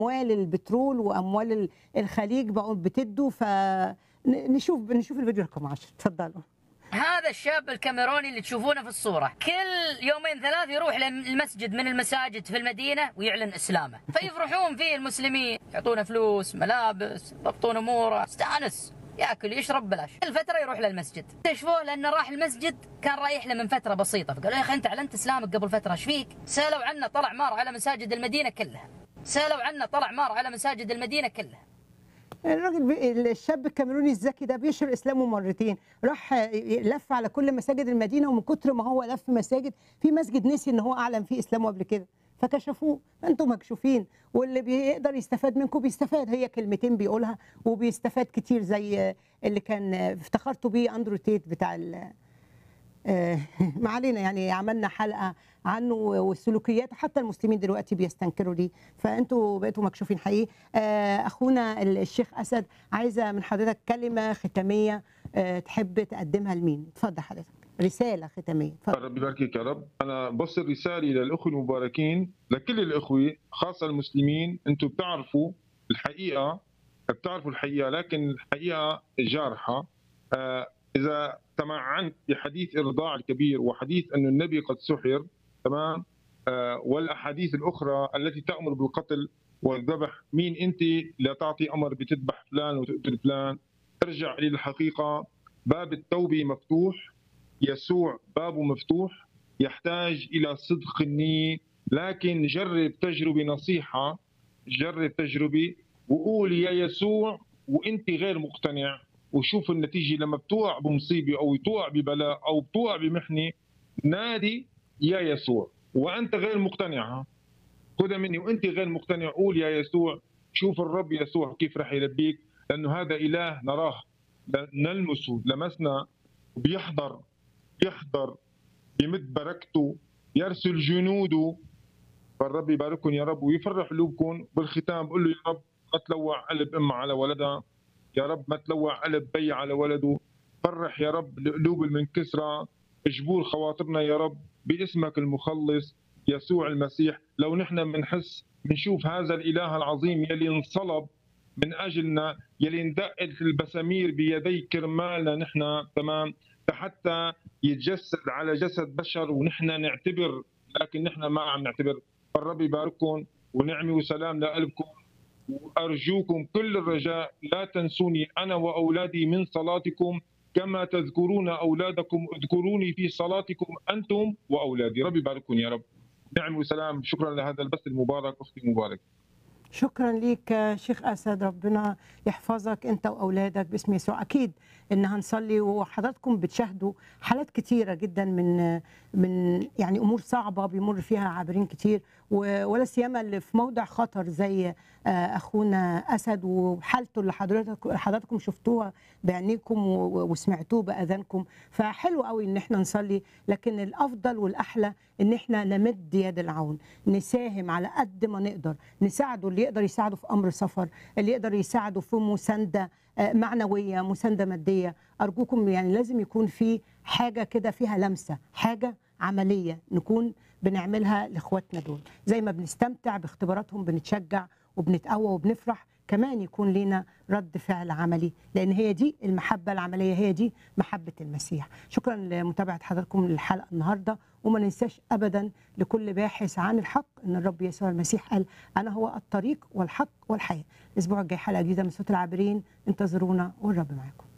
اموال البترول واموال ال- الخليج بقوا بتدوا فنشوف نشوف الفيديو رقم 10 اتفضلوا هذا الشاب الكاميروني اللي تشوفونه في الصورة كل يومين ثلاث يروح للمسجد من المساجد في المدينة ويعلن إسلامه فيفرحون فيه المسلمين يعطونه فلوس ملابس يضبطون أموره استانس ياكل يشرب بلاش الفترة يروح للمسجد اكتشفوه لأنه راح المسجد كان رايح له من فترة بسيطة فقالوا يا أخي أنت أعلنت إسلامك قبل فترة ايش فيك سألوا عنه طلع مار على مساجد المدينة كلها سألوا عنه طلع مار على مساجد المدينة كلها الراجل بي- الشاب الكاميروني الذكي ده بيشهر اسلامه مرتين راح لف على كل مساجد المدينه ومن كتر ما هو لف مساجد في مسجد نسي ان هو اعلن فيه اسلامه قبل كده فكشفوه انتم مكشوفين واللي بيقدر يستفاد منكم بيستفاد هي كلمتين بيقولها وبيستفاد كتير زي اللي كان افتخرتوا بيه اندرو تيت بتاع ال- آه، ما علينا يعني عملنا حلقه عنه والسلوكيات حتى المسلمين دلوقتي بيستنكروا دي فانتوا بقيتوا مكشوفين حقيقي آه، اخونا الشيخ اسد عايزه من حضرتك كلمه ختاميه آه، تحب تقدمها لمين اتفضل حضرتك رساله ختاميه اتفضل رب يباركك يا رب انا بوصل رساله للاخوه المباركين لكل الاخوه خاصه المسلمين انتم بتعرفوا الحقيقه بتعرفوا الحقيقه لكن الحقيقه جارحه آه، اذا تمعنت بحديث ارضاع الكبير وحديث ان النبي قد سحر تمام آه، والاحاديث الاخرى التي تامر بالقتل والذبح مين انت لا تعطي امر بتذبح فلان وتقتل فلان ارجع الى الحقيقه باب التوبه مفتوح يسوع بابه مفتوح يحتاج الى صدق النيه لكن جرب تجربه نصيحه جرب تجربه وقول يا يسوع وانت غير مقتنع وشوف النتيجه لما بتوقع بمصيبه او بتوقع ببلاء او بتوقع بمحنه نادي يا يسوع وانت غير مقتنع ها؟ خذها مني وانت غير مقتنع قول يا يسوع شوف الرب يسوع كيف رح يلبيك لانه هذا اله نراه نلمسه لمسنا بيحضر يحضر بمد بركته يرسل جنوده فالرب يبارككم يا رب ويفرح قلوبكم بالختام بقول له يا رب ما تلوع قلب ام على ولدها يا رب ما تلوع قلب بي على ولده فرح يا رب القلوب المنكسره اجبور خواطرنا يا رب باسمك المخلص يسوع المسيح لو نحن بنحس بنشوف هذا الاله العظيم يلي انصلب من اجلنا يلي اندقت البسامير بيدي كرمالنا نحن تمام حتى يتجسد على جسد بشر ونحن نعتبر لكن نحن ما عم نعتبر فالرب يبارككم ونعمه وسلام لقلبكم وارجوكم كل الرجاء لا تنسوني انا واولادي من صلاتكم كما تذكرون اولادكم اذكروني في صلاتكم انتم واولادي رب يبارككم يا رب نعم وسلام شكرا لهذا البث المبارك اختي مبارك شكرا ليك يا شيخ اسد ربنا يحفظك انت واولادك باسم يسوع اكيد ان هنصلي وحضراتكم بتشاهدوا حالات كتيره جدا من من يعني امور صعبه بيمر فيها عابرين كتير و- ولا سيما اللي في موضع خطر زي آه، اخونا اسد وحالته اللي حضرتك حضراتكم شفتوها بعينيكم و- وسمعتوه باذانكم فحلو قوي ان احنا نصلي لكن الافضل والاحلى ان احنا نمد يد العون نساهم على قد ما نقدر نساعده اللي يقدر يساعده في امر سفر اللي يقدر يساعده في مسانده آه، معنويه مسانده ماديه ارجوكم يعني لازم يكون في حاجه كده فيها لمسه حاجه عمليه نكون بنعملها لاخواتنا دول زي ما بنستمتع باختباراتهم بنتشجع وبنتقوى وبنفرح كمان يكون لنا رد فعل عملي لان هي دي المحبه العمليه هي دي محبه المسيح شكرا لمتابعه حضراتكم للحلقه النهارده وما ننساش ابدا لكل باحث عن الحق ان الرب يسوع المسيح قال انا هو الطريق والحق والحياه الاسبوع الجاي حلقه جديده من صوت العابرين انتظرونا والرب معاكم